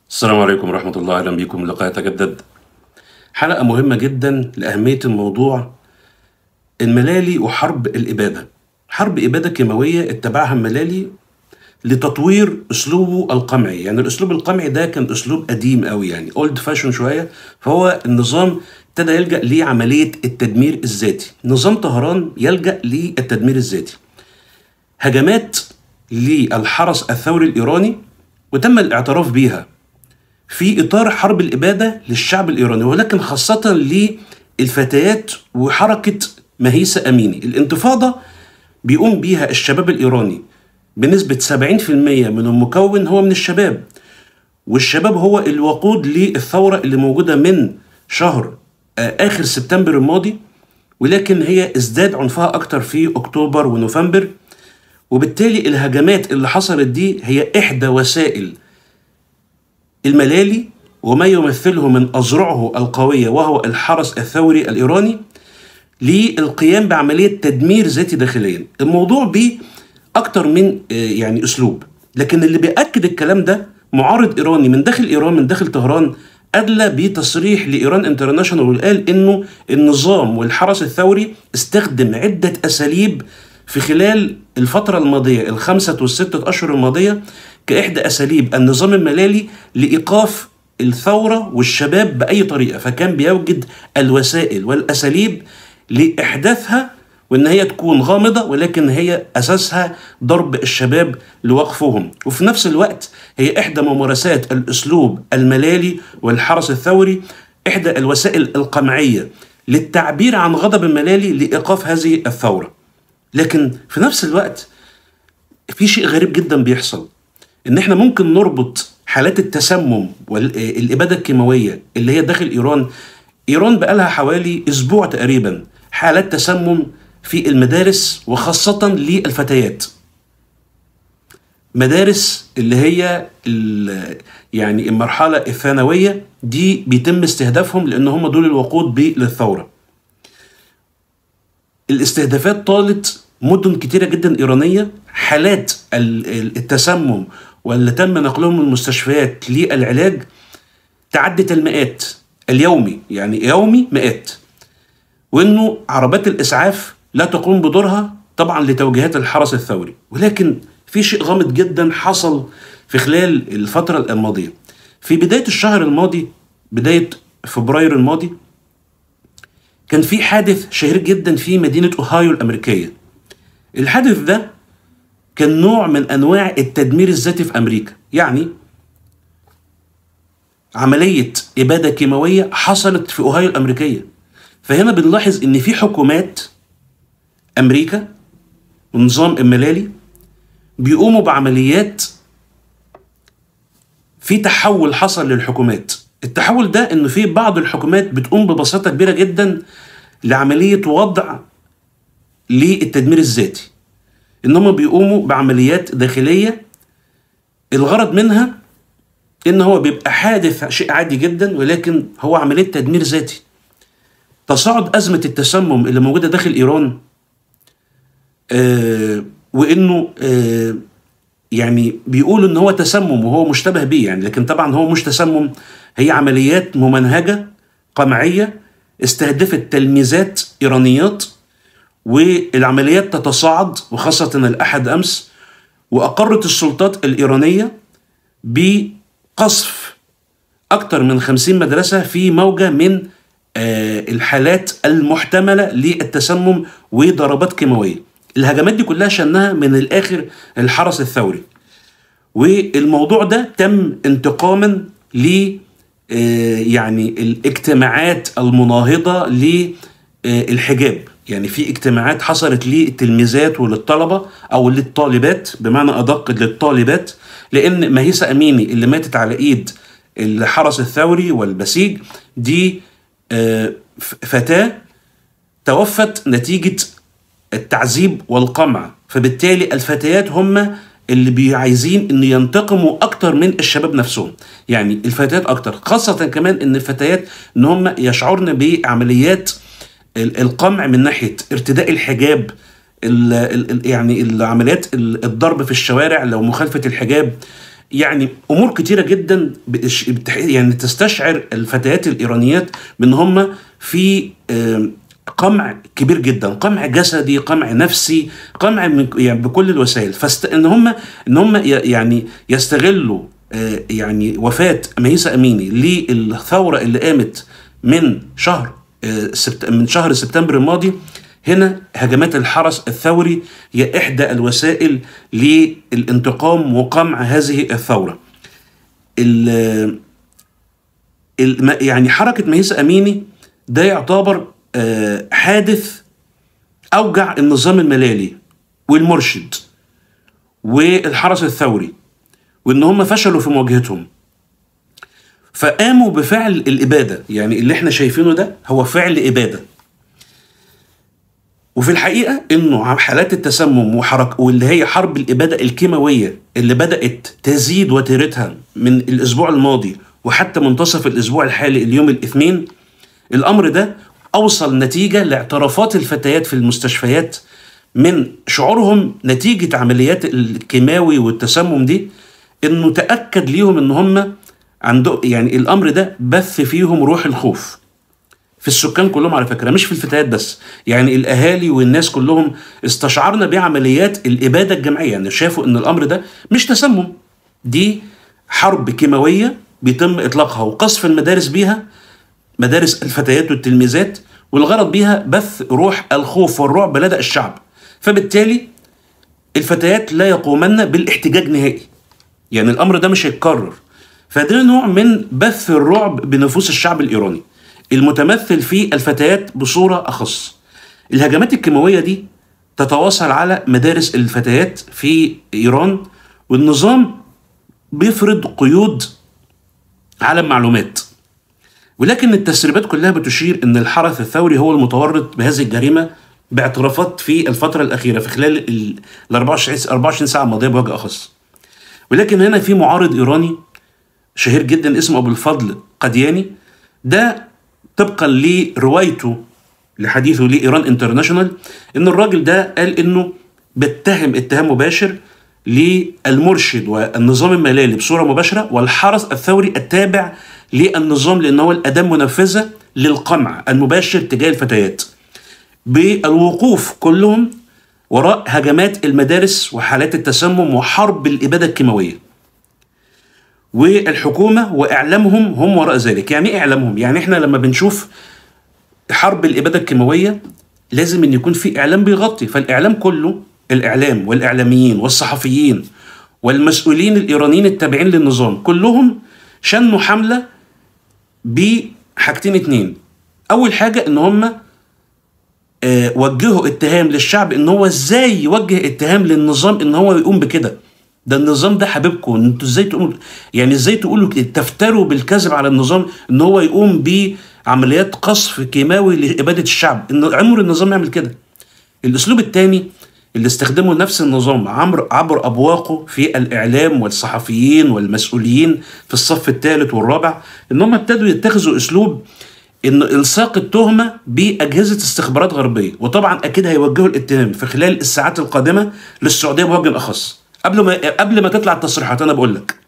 السلام عليكم ورحمة الله أهلا بكم لقاء يتجدد حلقة مهمة جدا لأهمية الموضوع الملالي وحرب الإبادة حرب إبادة كيماوية اتبعها الملالي لتطوير أسلوبه القمعي يعني الأسلوب القمعي ده كان أسلوب قديم قوي يعني أولد فاشون شوية فهو النظام ابتدى يلجأ لعملية التدمير الذاتي نظام طهران يلجأ للتدمير الذاتي هجمات للحرس الثوري الإيراني وتم الاعتراف بيها في إطار حرب الإبادة للشعب الإيراني ولكن خاصة للفتيات وحركة مهيسة أميني الانتفاضة بيقوم بيها الشباب الإيراني بنسبة 70% من المكون هو من الشباب والشباب هو الوقود للثورة اللي موجودة من شهر آه، آخر سبتمبر الماضي ولكن هي ازداد عنفها أكتر في أكتوبر ونوفمبر وبالتالي الهجمات اللي حصلت دي هي إحدى وسائل الملالي وما يمثله من أذرعه القوية وهو الحرس الثوري الإيراني للقيام بعملية تدمير ذاتي داخليا الموضوع بيه أكتر من آه، يعني أسلوب لكن اللي بيأكد الكلام ده معارض إيراني من داخل إيران من داخل طهران أدلى بتصريح لإيران انترناشونال وقال إنه النظام والحرس الثوري استخدم عدة أساليب في خلال الفترة الماضية الخمسة والستة أشهر الماضية كإحدى أساليب النظام الملالي لإيقاف الثورة والشباب بأي طريقة فكان بيوجد الوسائل والأساليب لإحداثها وإن هي تكون غامضة ولكن هي أساسها ضرب الشباب لوقفهم وفي نفس الوقت هي إحدى ممارسات الأسلوب الملالي والحرس الثوري إحدى الوسائل القمعية للتعبير عن غضب الملالي لإيقاف هذه الثورة لكن في نفس الوقت في شيء غريب جدا بيحصل ان احنا ممكن نربط حالات التسمم والاباده الكيماويه اللي هي داخل ايران ايران بقالها حوالي اسبوع تقريبا حالات تسمم في المدارس وخاصه للفتيات مدارس اللي هي ال- يعني المرحله الثانويه دي بيتم استهدافهم لان هم دول الوقود ب- للثوره الاستهدافات طالت مدن كتيرة جدا إيرانية حالات ال- ال- التسمم واللي تم نقلهم من المستشفيات للعلاج تعدت المئات اليومي يعني يومي مئات وانه عربات الاسعاف لا تقوم بدورها طبعا لتوجيهات الحرس الثوري ولكن في شيء غامض جدا حصل في خلال الفترة الماضية في بداية الشهر الماضي بداية فبراير الماضي كان في حادث شهير جدا في مدينة أوهايو الأمريكية الحادث ده كان نوع من أنواع التدمير الذاتي في أمريكا يعني عملية إبادة كيماوية حصلت في أوهايو الأمريكية فهنا بنلاحظ إن في حكومات أمريكا والنظام الملالي بيقوموا بعمليات في تحول حصل للحكومات التحول ده انه في بعض الحكومات بتقوم ببساطه كبيره جدا لعمليه وضع للتدمير الذاتي ان هم بيقوموا بعمليات داخليه الغرض منها ان هو بيبقى حادث شيء عادي جدا ولكن هو عمليه تدمير ذاتي تصاعد ازمه التسمم اللي موجوده داخل ايران آه وانه آه يعني بيقولوا ان هو تسمم وهو مشتبه بيه يعني لكن طبعا هو مش تسمم هي عمليات ممنهجه قمعيه استهدفت تلميذات ايرانيات والعمليات تتصاعد وخاصه الاحد امس واقرت السلطات الايرانيه بقصف اكثر من 50 مدرسه في موجه من آه، الحالات المحتمله للتسمم وضربات كيماويه الهجمات دي كلها شنها من الاخر الحرس الثوري والموضوع ده تم انتقاما ل آه، يعني الاجتماعات المناهضه للحجاب يعني في اجتماعات حصلت للتلميذات وللطلبه او للطالبات بمعنى ادق للطالبات لان مهيسه اميني اللي ماتت على ايد الحرس الثوري والبسيج دي آه، ف- فتاه توفت نتيجه التعذيب والقمع فبالتالي الفتيات هم اللي بي- عايزين ان ينتقموا اكتر من الشباب نفسهم يعني الفتيات اكتر خاصة كمان ان الفتيات ان هم يشعرن بعمليات ال- القمع من ناحية ارتداء الحجاب ال ال ال- يعني العمليات ال- الضرب في الشوارع لو مخالفة الحجاب يعني امور كتيره جدا بتش- بتح- يعني تستشعر الفتيات الايرانيات بان هم في آم، قمع كبير جدا قمع جسدي قمع نفسي قمع من يعني بكل الوسائل فاست ان هم ان هم ي- يعني يستغلوا آه، يعني وفاه ميسة اميني للثوره اللي قامت من شهر آه، سبت من شهر سبتمبر الماضي هنا هجمات الحرس الثوري هي احدى الوسائل للانتقام وقمع هذه الثوره. ال- الم- يعني حركه ميسة اميني ده يعتبر آه، حادث اوجع النظام الملالي والمرشد والحرس الثوري وان هم فشلوا في مواجهتهم فقاموا بفعل الاباده يعني اللي احنا شايفينه ده هو فعل اباده وفي الحقيقه انه حالات التسمم وحرك واللي هي حرب الاباده الكيماويه اللي بدات تزيد وتيرتها من الاسبوع الماضي وحتى منتصف الاسبوع الحالي اليوم الاثنين الامر ده اوصل نتيجه لاعترافات الفتيات في المستشفيات من شعورهم نتيجه عمليات الكيماوي والتسمم دي انه تاكد ليهم ان هم عنده يعني الامر ده بث فيهم روح الخوف في السكان كلهم على فكره مش في الفتيات بس يعني الاهالي والناس كلهم استشعرنا بعمليات الاباده الجماعيه يعني شافوا ان الامر ده مش تسمم دي حرب كيماويه بيتم اطلاقها وقصف المدارس بيها مدارس الفتيات والتلميذات والغرض بيها بث روح الخوف والرعب لدى الشعب فبالتالي الفتيات لا يقومن بالاحتجاج نهائي يعني الامر ده مش هيتكرر فده نوع من بث الرعب بنفوس الشعب الايراني المتمثل في الفتيات بصوره اخص الهجمات الكيماويه دي تتواصل على مدارس الفتيات في ايران والنظام بيفرض قيود على المعلومات ولكن التسريبات كلها بتشير ان الحرس الثوري هو المتورط بهذه الجريمه باعترافات في الفتره الاخيره في خلال ال 24 24 ساعه الماضيه بوجه اخص. ولكن هنا في معارض ايراني شهير جدا اسمه ابو الفضل قدياني ده طبقا لروايته لحديثه لايران انترناشونال ان الراجل ده قال انه بيتهم اتهام مباشر للمرشد والنظام الملالي بصوره مباشره والحرس الثوري التابع للنظام لان هو الاداه المنفذه للقمع المباشر تجاه الفتيات. بالوقوف كلهم وراء هجمات المدارس وحالات التسمم وحرب الاباده الكيماويه. والحكومه واعلامهم هم وراء ذلك، يعني ايه اعلامهم؟ يعني احنا لما بنشوف حرب الاباده الكيماويه لازم ان يكون في اعلام بيغطي، فالاعلام كله الاعلام والاعلاميين والصحفيين والمسؤولين الايرانيين التابعين للنظام كلهم شنوا حمله بحاجتين اتنين اول حاجه ان هم آه وجهوا اتهام للشعب ان هو ازاي يوجه اتهام للنظام ان هو يقوم بكده ده النظام ده حبيبكم انتوا ازاي تقولوا يعني ازاي تقولوا تفتروا بالكذب على النظام ان هو يقوم بعمليات قصف كيماوي لاباده الشعب ان عمر النظام يعمل كده الاسلوب الثاني اللي استخدمه نفس النظام عبر عبر ابواقه في الاعلام والصحفيين والمسؤولين في الصف الثالث والرابع ان هم ابتدوا يتخذوا اسلوب ان الصاق التهمه باجهزه استخبارات غربيه وطبعا اكيد هيوجهوا الاتهام في خلال الساعات القادمه للسعوديه بوجه اخص قبل ما قبل ما تطلع التصريحات انا بقول لك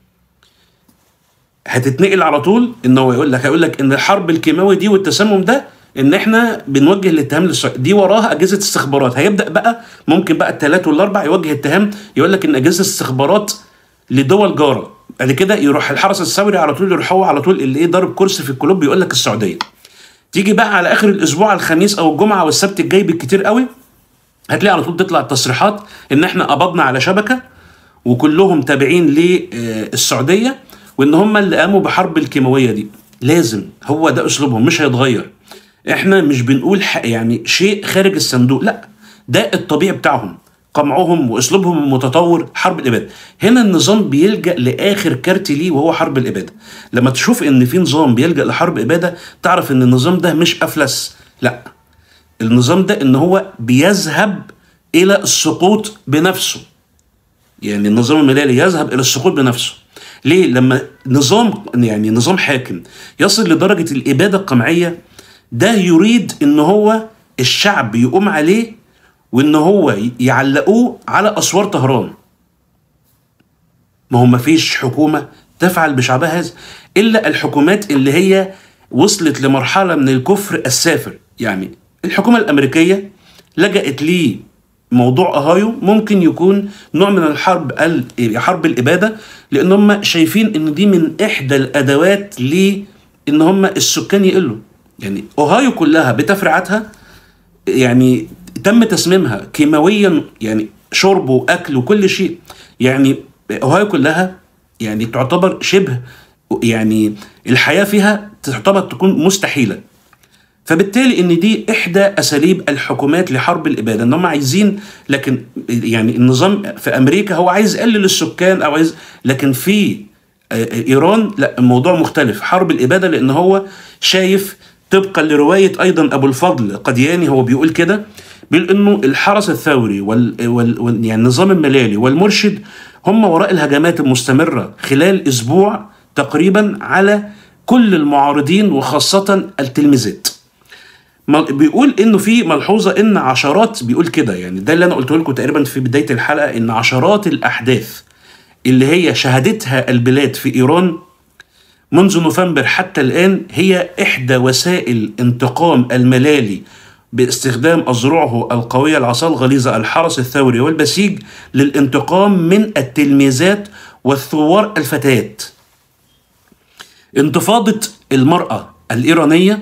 هتتنقل على طول ان هو يقول لك هيقول لك ان الحرب الكيماوي دي والتسمم ده ان احنا بنوجه الاتهام للسعوديه دي وراها اجهزه استخبارات هيبدا بقى ممكن بقى الثلاث والاربع يوجه اتهام يقول لك ان اجهزه استخبارات لدول جاره بعد كده يروح الحرس الثوري على طول يروح هو على طول اللي ايه ضارب كرسي في الكلوب بيقول لك السعوديه تيجي بقى على اخر الاسبوع الخميس او الجمعه والسبت الجاي بالكتير قوي هتلاقي على طول تطلع التصريحات ان احنا قبضنا على شبكه وكلهم تابعين للسعوديه وان هم اللي قاموا بحرب الكيماويه دي لازم هو ده اسلوبهم مش هيتغير احنا مش بنقول يعني شيء خارج الصندوق لا ده الطبيعي بتاعهم قمعهم واسلوبهم المتطور حرب الاباده هنا النظام بيلجا لاخر كارت ليه وهو حرب الاباده لما تشوف ان في نظام بيلجا لحرب اباده تعرف ان النظام ده مش افلس لا النظام ده ان هو بيذهب الى السقوط بنفسه يعني النظام المالي يذهب الى السقوط بنفسه ليه لما نظام يعني نظام حاكم يصل لدرجه الاباده القمعيه ده يريد ان هو الشعب يقوم عليه وان هو يعلقوه على اسوار طهران ما هو مفيش حكومة تفعل بشعبها هذا إلا الحكومات اللي هي وصلت لمرحلة من الكفر السافر يعني الحكومة الأمريكية لجأت لي موضوع أهايو ممكن يكون نوع من الحرب ال- حرب الإبادة لأن هم شايفين إن دي من إحدى الأدوات لإن هم السكان يقلوا يعني أوهايو كلها بتفريعاتها يعني تم تسميمها كيماويا يعني شرب واكل وكل شيء يعني اوهايو كلها يعني تعتبر شبه يعني الحياه فيها تعتبر تكون مستحيله فبالتالي ان دي احدى اساليب الحكومات لحرب الاباده ان هم عايزين لكن يعني النظام في امريكا هو عايز يقلل السكان او عايز لكن في ايران لا الموضوع مختلف حرب الاباده لان هو شايف طبقا لروايه ايضا ابو الفضل قدياني هو بيقول كده بيقول انه الحرس الثوري وال, وال, وال يعني النظام الملالي والمرشد هم وراء الهجمات المستمره خلال اسبوع تقريبا على كل المعارضين وخاصه التلميذات بيقول انه في ملحوظه ان عشرات بيقول كده يعني ده اللي انا قلته لكم تقريبا في بدايه الحلقه ان عشرات الاحداث اللي هي شهدتها البلاد في ايران منذ نوفمبر حتى الان هي احدى وسائل انتقام الملالي باستخدام اذرعه القويه العصا الغليظه الحرس الثوري والبسيج للانتقام من التلميذات والثوار الفتيات. انتفاضه المراه الايرانيه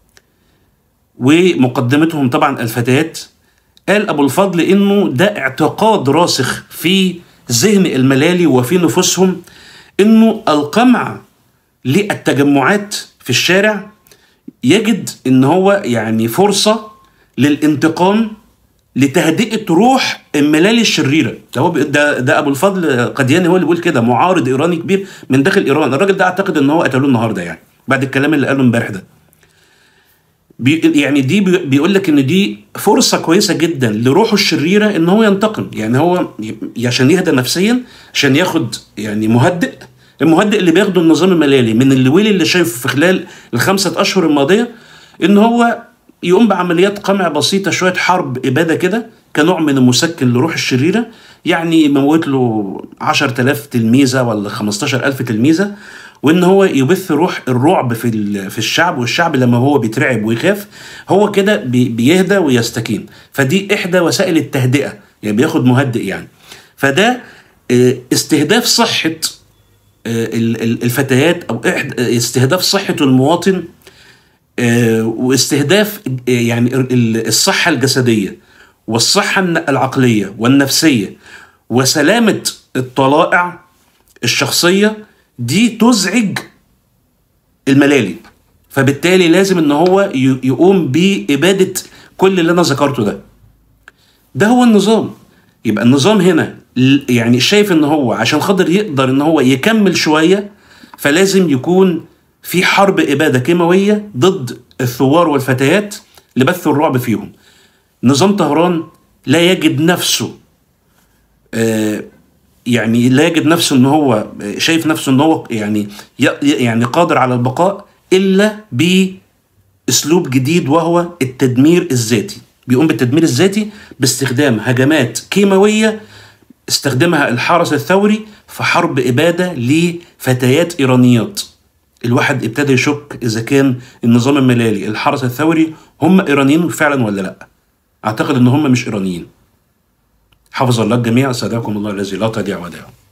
ومقدمتهم طبعا الفتيات قال ابو الفضل انه ده اعتقاد راسخ في ذهن الملالي وفي نفوسهم انه القمع للتجمعات في الشارع يجد ان هو يعني فرصه للانتقام لتهدئه روح الملالي الشريره ده هو ده, ده ابو الفضل قدياني هو اللي بيقول كده معارض ايراني كبير من داخل ايران الراجل ده اعتقد ان هو قتلوه النهارده يعني بعد الكلام اللي قاله امبارح ده بي يعني دي بيقول لك ان دي فرصه كويسه جدا لروحه الشريره ان هو ينتقم يعني هو عشان يهدى نفسيا عشان ياخد يعني مهدئ المهدئ اللي بياخده النظام الملالي من الويل اللي شايفه في خلال الخمسة أشهر الماضية إن هو يقوم بعمليات قمع بسيطة شوية حرب إبادة كده كنوع من المسكن لروح الشريرة يعني يموت له 10000 تلميذة ولا 15000 تلميذة وإن هو يبث روح الرعب في في الشعب والشعب لما هو بيترعب ويخاف هو كده بيهدى ويستكين فدي إحدى وسائل التهدئة يعني بياخد مهدئ يعني فده استهداف صحة الفتيات او استهداف صحه المواطن واستهداف يعني الصحه الجسديه والصحه العقليه والنفسيه وسلامه الطلائع الشخصيه دي تزعج الملالي فبالتالي لازم ان هو يقوم باباده كل اللي انا ذكرته ده ده هو النظام يبقى النظام هنا يعني شايف ان هو عشان خاطر يقدر ان هو يكمل شويه فلازم يكون في حرب اباده كيماويه ضد الثوار والفتيات لبث الرعب فيهم. نظام طهران لا يجد نفسه آه يعني لا يجد نفسه ان هو شايف نفسه ان هو يعني يعني قادر على البقاء الا باسلوب جديد وهو التدمير الذاتي. بيقوم بالتدمير الذاتي باستخدام هجمات كيماويه استخدمها الحرس الثوري في حرب إبادة لفتيات إيرانيات الواحد ابتدى يشك إذا كان النظام الملالي الحرس الثوري هم إيرانيين فعلا ولا لأ أعتقد إن هم مش إيرانيين حفظ الله الجميع سادكم الله الذي لا تضيع ودائعه